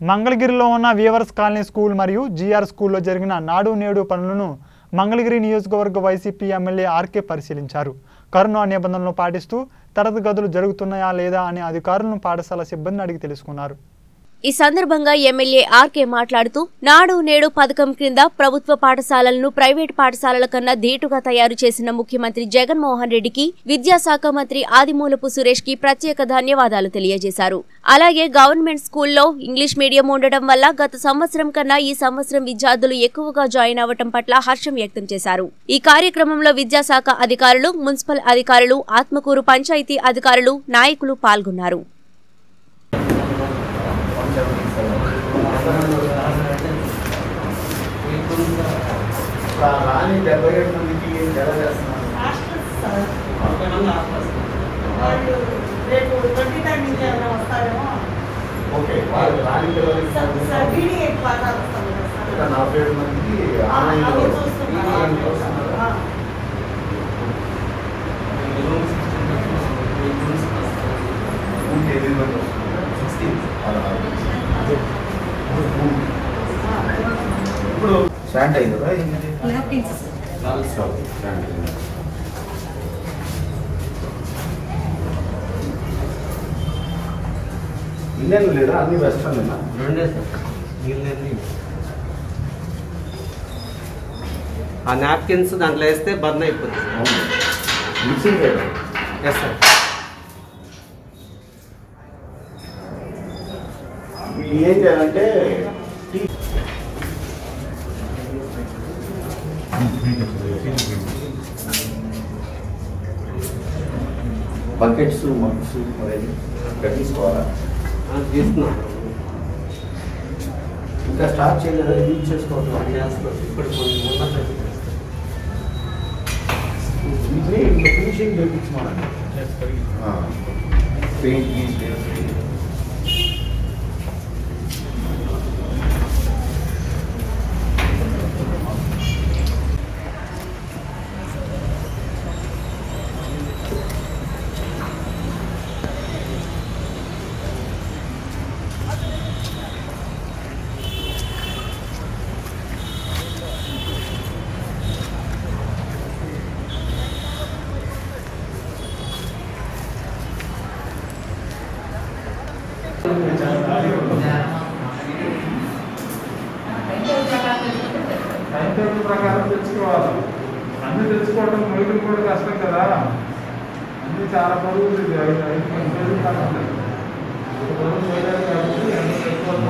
మంగళగిరిలో ఉన్న weavers colony school మరియు జీఆర్ స్కూల్లో జరిగిన నాడు నేడు పనులను మంగళగిరి నియోజకవర్గ వైసీపీ ఎమ్మెల్యే ఆర్కే పరిశీలించారు కరోనా నిబంధనలు పాటిస్తూ తరగతి గదులు జరుగుతున్నాయా లేదా అని అధికారులను పాఠశాల సిబ్బందిని అడిగి తెలుసుకున్నారు ఈ సందర్భంగా ఎమ్మెల్యే ఆర్కే మాట్లాడుతూ నాడు నేడు పథకం క్రింద ప్రభుత్వ పాఠశాలలను ప్రైవేటు పాఠశాలల కన్నా ధీటుగా తయారు చేసిన ముఖ్యమంత్రి జగన్మోహన్ రెడ్డికి విద్యాశాఖ మంత్రి ఆదిమూలపు సురేష్ కి ప్రత్యేక ధన్యవాదాలు తెలియజేశారు అలాగే గవర్నమెంట్ స్కూల్లో ఇంగ్లీష్ మీడియం ఉండటం వల్ల గత సంవత్సరం కన్నా ఈ సంవత్సరం విద్యార్థులు ఎక్కువగా జాయిన్ అవ్వటం పట్ల హర్షం వ్యక్తం చేశారు ఈ కార్యక్రమంలో విద్యాశాఖ అధికారులు మున్సిపల్ అధికారులు ఆత్మకూరు పంచాయతీ అధికారులు నాయకులు పాల్గొన్నారు రాని డెబ్బై ఏడు మందికి ఎలా చేస్తున్నారు హాస్టల్స్ సార్ వాళ్ళు రేపు ట్వంటీ నైన్ నుంచి ఏమైనా వస్తారేమో ఓకే వాళ్ళు రాని పిల్లలకి సార్ సార్ బీడీఏ బాగా వస్తాం కదా ఇంకా సార్ నలభై ఏడు మందికి ఆ, ఆన్లైన్ అవి చూస్తున్నాం ఆ, ఎనిమిది మంది వస్తున్నారు ఇప్పుడు స్టాండ్ అయింది కదా ఏంటి ఇండియన్ లేదా అన్ని వెస్ట్రన్ లేదా రెండే సార్ మిగిలినవి ఆ నాప్కిన్స్ దాంట్లో వేస్తే బర్న్ అయిపోతుంది మిక్సింగ్ చేయడం ఎస్ సార్ ఏం చేయాలంటే బకెట్స్ మగ్స్ అనేది కట్టించుకోవాలా తీస్తున్నాం ఇంకా స్టార్ట్ చేయలేదా యూజ్ చేసుకోవటం చేస్తున్నాం ఇప్పుడు కొన్ని ముందర వీటిని ఇంకా ఫినిషింగ్ చేయించమనండి పెయింట్ గీస్ టైం టేబుల్ ప్రకారం తెచ్చుకోవాలి అన్ని తెచ్చుకోవడం మొయ్యడం కూడా కష్టం కదా అన్ని చాలా బరువు ఇది ఐదు ఐదు పది రోజులు కావాలి ఒక రోజు మొయ్యాలి కాబట్టి అన్ని తెచ్చుకోవాలి